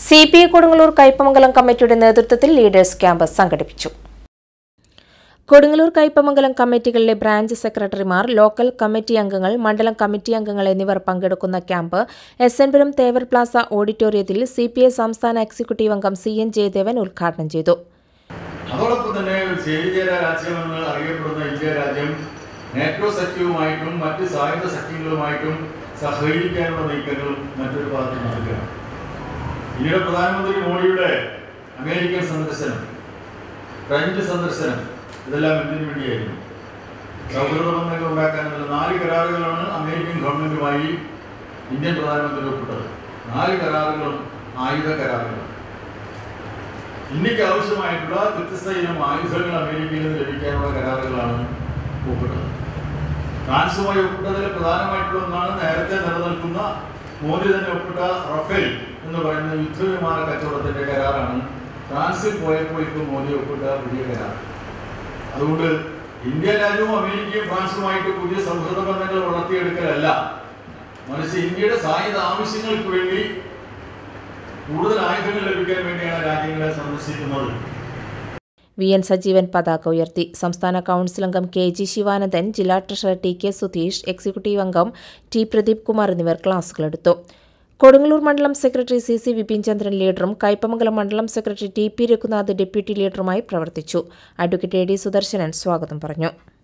C P I Kodungallur Kaipamangalam കമ്മിറ്റിയുടെ നേതൃത്വത്തിൽ leaders camp സംഘടിപ്പിച്ചു കൊടുങ്ങല്ലൂർ കയ്പമംഗലം കമ്മിറ്റികളിലെ ബ്രാഞ്ച് സെക്രട്ടറിമാർ ലോക്കൽ കമ്മിറ്റി അംഗങ്ങൾ മണ്ഡലം കമ്മിറ്റി അംഗങ്ങൾ എന്നിവർ പങ്കെടുക്കുന്ന camp S N Puram Thevar plaza ഓഡിറ്റോറിയത്തിൽ സി പി ഐ സംസ്ഥാന എക്സിക്യൂട്ടീവ് അംഗം സി എൻ ജയദേവൻ ഉദ്ഘാടനം ചെയ്തു അതോടൊപ്പം തന്നെ ഒരു ചേരിചേര രാജ്യമെന്ന് അറിയപ്പെടുന്ന ഇന്ത്യ രാജ്യം നാറ്റോ സഖ്യവുമായിട്ടും മറ്റ് സായുധ സഖ്യങ്ങളുമായിട്ടും സഹകരിക്കാനുള്ള നീക്കങ്ങൾ മറ്റൊരു ഭാഗത്ത് നടക്കുകയാണ് ഇന്ത്യയുടെ പ്രധാനമന്ത്രി മോഡിയുടെ അമേരിക്കൻ സന്ദർശനം ഫ്രഞ്ച് സന്ദർശനം ഇതെല്ലാം എന്തിനു വേണ്ടിയായിരുന്നു സൗഹൃദ ബന്ധങ്ങൾ ഉണ്ടാക്കാനുള്ള നാല് കരാറുകളാണ് അമേരിക്കൻ ഗവൺമെന്റുമായി ഇന്ത്യൻ പ്രധാനമന്ത്രി ഒപ്പിട്ടത് നാല് കരാറുകളും ആയുധ കരാറുകളും ഇന്ത്യക്ക് ആവശ്യമായിട്ടുള്ള വ്യത്യസ്ത ഇനം ആയുധങ്ങൾ അമേരിക്കയിൽ നിന്ന് ലഭിക്കാനുള്ള കരാറുകളാണ് ഒപ്പിട്ടത് ഫ്രാൻസുമായി ഒപ്പിട്ടതിൽ പ്രധാനമായിട്ടുള്ള ഒന്നാണ് നേരത്തെ നിലനിൽക്കുന്ന മോദി തന്നെ ഒപ്പിട്ട റഫേൽ എന്ന് പറയുന്ന യുദ്ധവിമാന കച്ചവടത്തിന്റെ കരാറാണ് ഫ്രാൻസിൽ പോയപ്പോൾ ഇപ്പോൾ മോദി ഒപ്പിട്ട പുതിയ കരാർ അതുകൊണ്ട് ഇന്ത്യ രാജ്യവും അമേരിക്കയും ഫ്രാൻസുമായിട്ട് പുതിയ സൗഹൃദ ബന്ധങ്ങൾ വളർത്തിയെടുക്കലല്ല മറിച്ച് ഇന്ത്യയുടെ സായുധ ആവശ്യങ്ങൾക്ക് വേണ്ടി കൂടുതൽ ആയുധങ്ങൾ ലഭിക്കാൻ വേണ്ടിയാണ് രാജ്യങ്ങളെ സന്ദർശിക്കുന്നത് വി എൻ സജീവൻ പതാക ഉയർത്തി സംസ്ഥാന കൌൺസിൽ അംഗം കെ ജി ശിവാനന്ദൻ ജില്ലാ treasurer T K Sudheesh executive അംഗം ടി പ്രദീപ് കുമാർ എന്നിവർ ക്ലാസുകളെടുത്തു കൊടുങ്ങല്ലൂർ മണ്ഡലം secretary C C Vipin Chandran ലീഡറും കയ്പമംഗലം മണ്ഡലം secretary T P Raghunath deputy ലീഡറുമായി പ്രവർത്തിച്ചു അഡ്വക്കേറ്റ് എ ഡി സുദർശനൻ സ്വാഗതം പറഞ്ഞു